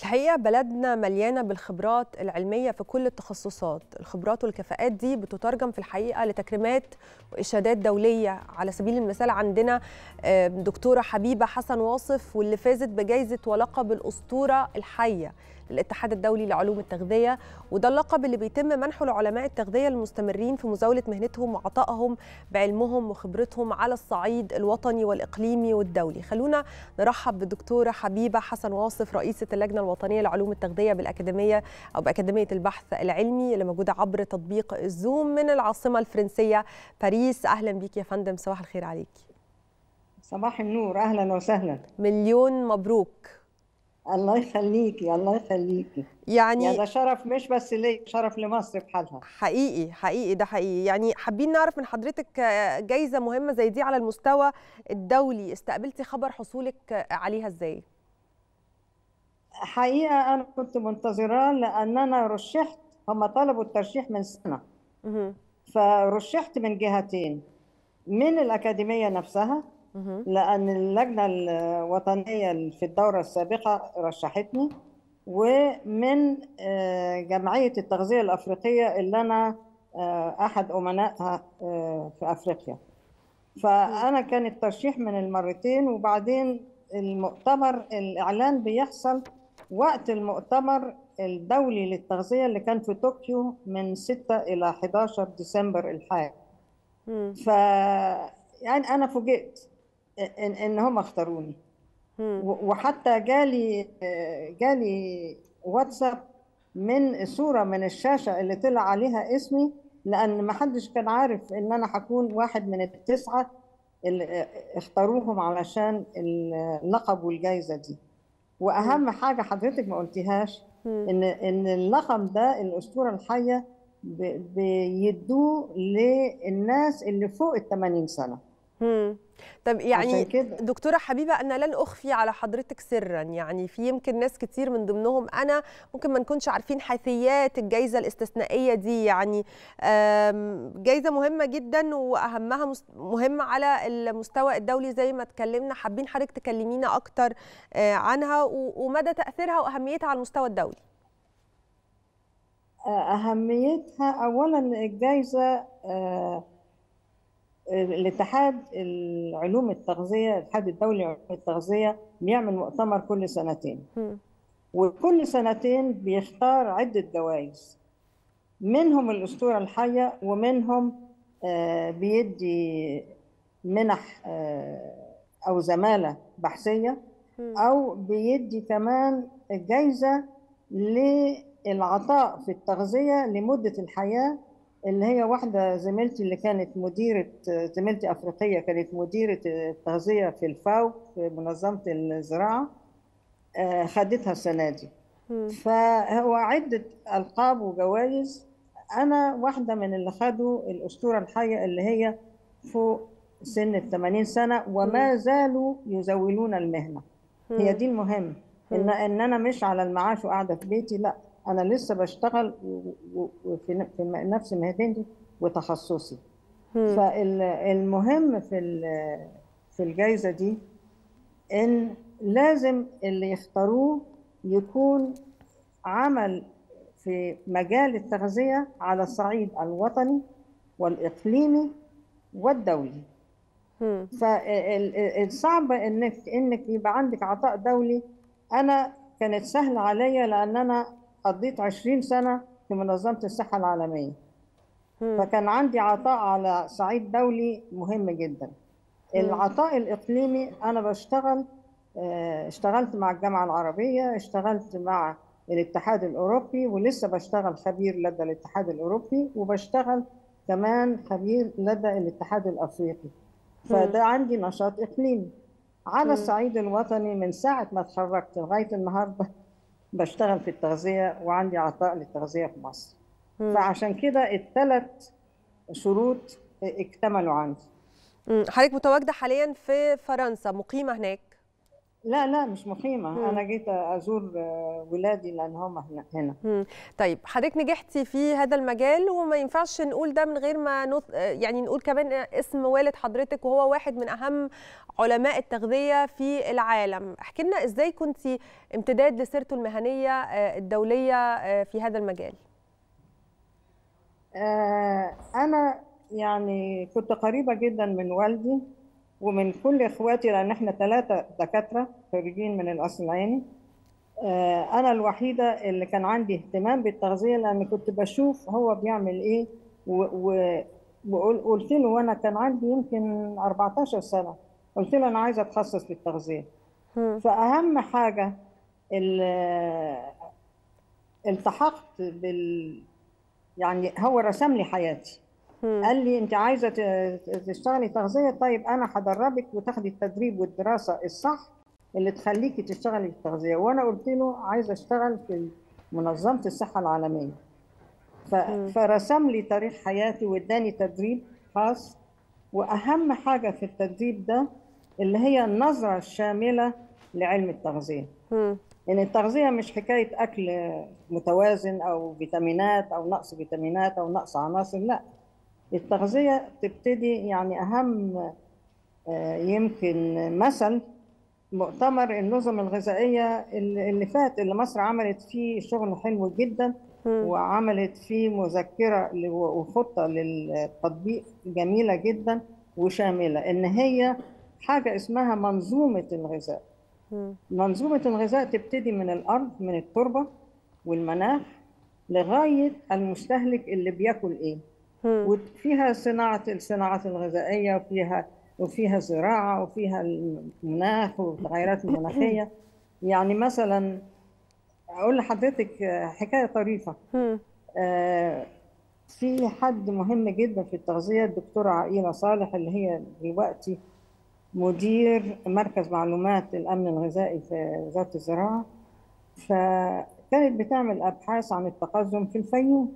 الحقيقه بلدنا مليانه بالخبرات العلميه في كل التخصصات الخبرات والكفاءات دي بتترجم في الحقيقه لتكريمات واشادات دوليه على سبيل المثال عندنا دكتوره حبيبه حسن واصف واللي فازت بجائزه ولقب الاسطوره الحيه للاتحاد الدولي لعلوم التغذيه وده اللقب اللي بيتم منحه لعلماء التغذيه المستمرين في مزاوله مهنتهم وعطائهم بعلمهم وخبرتهم على الصعيد الوطني والاقليمي والدولي خلونا نرحب بالدكتوره حبيبه حسن واصف رئيسه اللجنه الوطنيه لعلوم التغذيه بالاكاديميه او باكاديميه البحث العلمي اللي موجوده عبر تطبيق الزوم من العاصمه الفرنسيه باريس اهلا بيك يا فندم صباح الخير عليكي صباح النور اهلا وسهلا مليون مبروك الله يخليكي الله يخليكي يعني يا ده شرف مش بس لي شرف لمصر بحالها حقيقي حقيقي ده حقيقي يعني حابين نعرف من حضرتك جايزه مهمه زي دي على المستوى الدولي استقبلتي خبر حصولك عليها ازاي حقيقه انا كنت منتظراه لان انا رشحت هم طلبوا الترشيح من سنه فرشحت من جهتين من الاكاديميه نفسها لأن اللجنة الوطنية في الدورة السابقة رشحتني ومن جمعية التغذية الأفريقية اللي أنا أحد أمنائها في أفريقيا فأنا كان الترشيح من المرتين وبعدين المؤتمر الإعلان بيحصل وقت المؤتمر الدولي للتغذية اللي كان في طوكيو من 6 إلى 11 ديسمبر الحالي ف يعني أنا فوجئت ان ان هم اختاروني وحتى جالي جالي واتساب من صوره من الشاشه اللي طلع عليها اسمي لان ما حدش كان عارف ان انا هكون واحد من التسعه اللي اختاروهم علشان اللقب والجائزه دي واهم حاجه حضرتك ما قلتيهاش ان ان اللقب ده الاسطوره الحيه بيدوه للناس اللي فوق ال 80 سنه مم. طب يعني دكتوره حبيبه انا لن اخفي على حضرتك سرا يعني في يمكن ناس كتير من ضمنهم انا ممكن ما نكونش عارفين حيثيات الجائزه الاستثنائيه دي يعني جائزه مهمه جدا واهمها مهمه على المستوى الدولي زي ما اتكلمنا حابين حضرتك تكلمينا اكتر عنها ومدى تاثيرها واهميتها على المستوى الدولي اهميتها اولا الجائزه الاتحاد العلوم التغذيه الاتحاد الدولي لعلوم التغذيه بيعمل مؤتمر كل سنتين م. وكل سنتين بيختار عده جوائز منهم الاسطوره الحيه ومنهم بيدي منح او زماله بحثيه او بيدي كمان جايزه للعطاء في التغذيه لمده الحياه اللي هي واحدة زميلتي اللي كانت مديرة زميلتي أفريقية كانت مديرة التغذية في الفاو في منظمة الزراعة خدتها السنة دي فهو عدة ألقاب وجوائز أنا واحدة من اللي خدوا الأسطورة الحية اللي هي فوق سن ال 80 سنة وما زالوا يزولون المهنة هي دي المهم إن إن أنا مش على المعاش وقاعدة في بيتي لا انا لسه بشتغل في نفس مهنتي وتخصصي فالمهم في في الجائزه دي ان لازم اللي يختاروه يكون عمل في مجال التغذيه على الصعيد الوطني والاقليمي والدولي فالصعب انك انك يبقى عندك عطاء دولي انا كانت سهله عليا لان انا قضيت 20 سنة في منظمة الصحة العالمية م. فكان عندي عطاء على صعيد دولي مهم جدا م. العطاء الإقليمي أنا بشتغل اشتغلت مع الجامعة العربية اشتغلت مع الاتحاد الأوروبي ولسه بشتغل خبير لدى الاتحاد الأوروبي وبشتغل كمان خبير لدى الاتحاد الأفريقي فده عندي نشاط إقليمي على الصعيد الوطني من ساعة ما اتخرجت لغاية النهاردة بشتغل في التغذية وعندي عطاء للتغذية في مصر م. فعشان كده الثلاث شروط اكتملوا عندي حضرتك متواجدة حاليا في فرنسا مقيمة هناك لا لا مش مقيمة مم. أنا جيت أزور ولادي لأن هم هنا مم. طيب حضرتك نجحتي في هذا المجال وما ينفعش نقول ده من غير ما نط... يعني نقول كمان اسم والد حضرتك وهو واحد من أهم علماء التغذية في العالم احكي لنا إزاي كنت امتداد لسيرته المهنية الدولية في هذا المجال أنا يعني كنت قريبة جدا من والدي ومن كل اخواتي لان احنا ثلاثه دكاتره خريجين من القصر العيني انا الوحيده اللي كان عندي اهتمام بالتغذيه لان كنت بشوف هو بيعمل ايه وقلت له وانا كان عندي يمكن 14 سنه قلت له انا عايزه اتخصص في التغذيه فاهم حاجه التحقت بال يعني هو رسم لي حياتي قال لي انت عايزه تشتغلي تغذيه طيب انا هدربك وتاخدي التدريب والدراسه الصح اللي تخليكي تشتغلي في التغذيه وانا قلت له عايزه اشتغل في منظمه الصحه العالميه فرسم لي تاريخ حياتي واداني تدريب خاص واهم حاجه في التدريب ده اللي هي النظره الشامله لعلم التغذيه ان يعني التغذيه مش حكايه اكل متوازن او فيتامينات او نقص فيتامينات او نقص عناصر لا التغذية تبتدي يعني أهم يمكن مثل مؤتمر النظم الغذائية اللي فات اللي مصر عملت فيه شغل حلو جدا وعملت فيه مذكرة وخطة للتطبيق جميلة جدا وشاملة إن هي حاجة اسمها منظومة الغذاء منظومة الغذاء تبتدي من الأرض من التربة والمناخ لغاية المستهلك اللي بياكل إيه وفيها صناعة الصناعات الغذائية وفيها وفيها زراعة وفيها المناخ والتغيرات المناخية يعني مثلا أقول لحضرتك حكاية طريفة آه في حد مهم جدا في التغذية الدكتورة عائلة صالح اللي هي دلوقتي مدير مركز معلومات الأمن الغذائي في وزارة الزراعة فكانت بتعمل أبحاث عن التقزم في الفيوم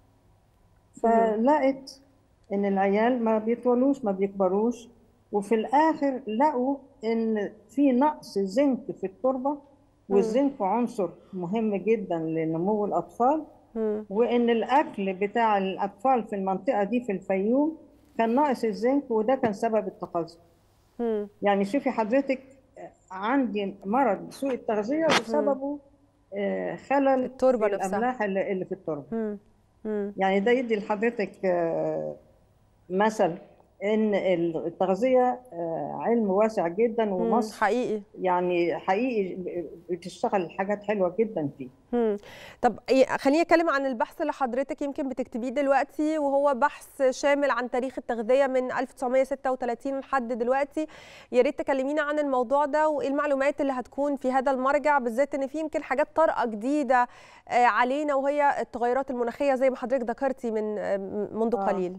فلقت ان العيال ما بيطولوش ما بيكبروش وفي الاخر لقوا ان في نقص زنك في التربه والزنك عنصر مهم جدا لنمو الاطفال وان الاكل بتاع الاطفال في المنطقه دي في الفيوم كان ناقص الزنك وده كان سبب التقزم يعني شوفي حضرتك عندي مرض سوء التغذيه وسببه خلل التربه الاملاح اللي في التربه يعني ده يدي لحضرتك مثل ان التغذيه علم واسع جدا ومصر حقيقي يعني حقيقي بتشتغل حاجات حلوه جدا فيه مم. طب خليني اتكلم عن البحث اللي حضرتك يمكن بتكتبيه دلوقتي وهو بحث شامل عن تاريخ التغذيه من 1936 لحد دلوقتي يا ريت تكلمينا عن الموضوع ده وايه المعلومات اللي هتكون في هذا المرجع بالذات ان في يمكن حاجات طارئه جديده علينا وهي التغيرات المناخيه زي ما حضرتك ذكرتي من منذ قليل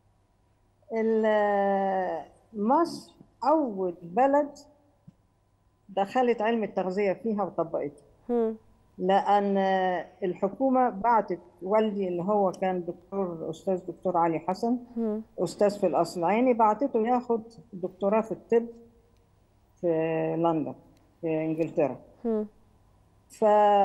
مصر اول بلد دخلت علم التغذيه فيها وطبقته لان الحكومه بعتت والدي اللي هو كان دكتور استاذ دكتور علي حسن مم. استاذ في الاصل العيني بعتته ياخد دكتوراه في الطب في لندن في انجلترا مم. ف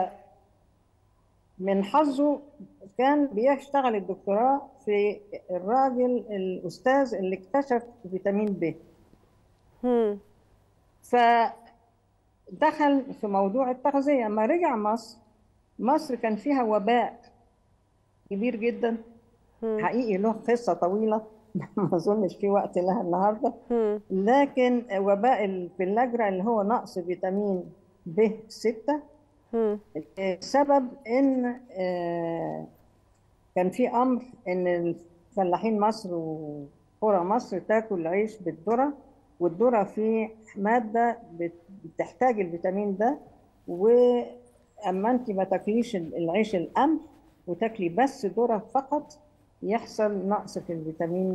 من حظه كان بيشتغل الدكتوراه في الراجل الاستاذ اللي اكتشف فيتامين ب مم. فدخل في موضوع التغذيه لما رجع مصر مصر كان فيها وباء كبير جدا مم. حقيقي له قصه طويله ما اظنش في وقت لها النهارده مم. لكن وباء الفلاجرا اللي هو نقص فيتامين ب 6 مم. سبب ان آه، كان في امر ان فلاحين مصر وقرى مصر تاكل عيش بالذره والذره فيه ماده بت- بتحتاج الفيتامين ده واما انت ما تاكليش العيش القمح وتاكلي بس ذره فقط يحصل نقص في الفيتامين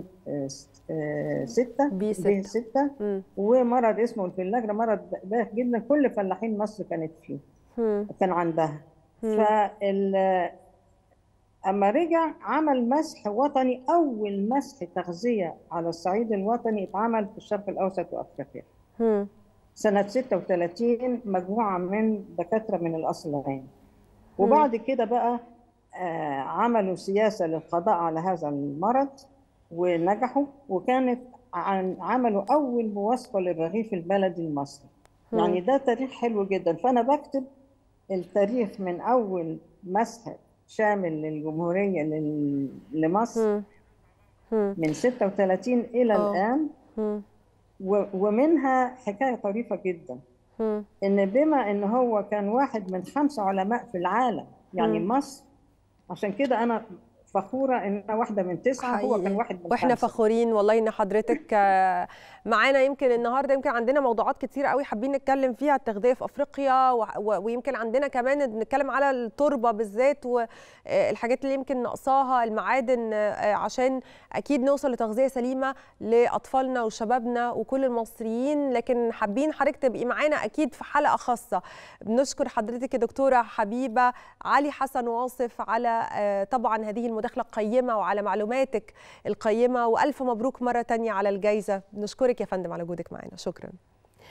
6 بي ستة. 6 مم. ومرض اسمه الفلاجرا مرض باهت جدا كل فلاحين مصر كانت فيه مم. كان عندها مم. فال اما رجع عمل مسح وطني اول مسح تغذيه على الصعيد الوطني اتعمل في الشرق الاوسط وافريقيا مم. سنة 36 مجموعة من دكاترة من الأصلين وبعد كده بقى آه، عملوا سياسة للقضاء على هذا المرض ونجحوا وكانت عن عملوا أول مواصفة للرغيف البلدي المصري يعني ده تاريخ حلو جدا فأنا بكتب التاريخ من أول مسح شامل للجمهورية لل- لمصر من 36 إلى آه. الآن و- ومنها حكاية طريفة جدا إن بما إن هو كان واحد من خمسة علماء في العالم يعني مم. مصر عشان كده أنا فخورة إن أنا واحدة من تسعة هو كان حقيقي. واحد من واحنا خمسة. فخورين والله ان حضرتك آه، معانا يمكن النهارده يمكن عندنا موضوعات كتير قوي حابين نتكلم فيها التغذيه في افريقيا و- و- ويمكن عندنا كمان نتكلم على التربه بالذات والحاجات اللي يمكن ناقصاها المعادن آه، عشان اكيد نوصل لتغذيه سليمه لاطفالنا وشبابنا وكل المصريين لكن حابين حضرتك تبقي معانا اكيد في حلقه خاصه بنشكر حضرتك يا دكتوره حبيبه علي حسن واصف على آه، طبعا هذه المداخله القيمه وعلى معلوماتك القيمه والف مبروك مره تانية على الجائزه نشكرك يا فندم على وجودك معنا شكرا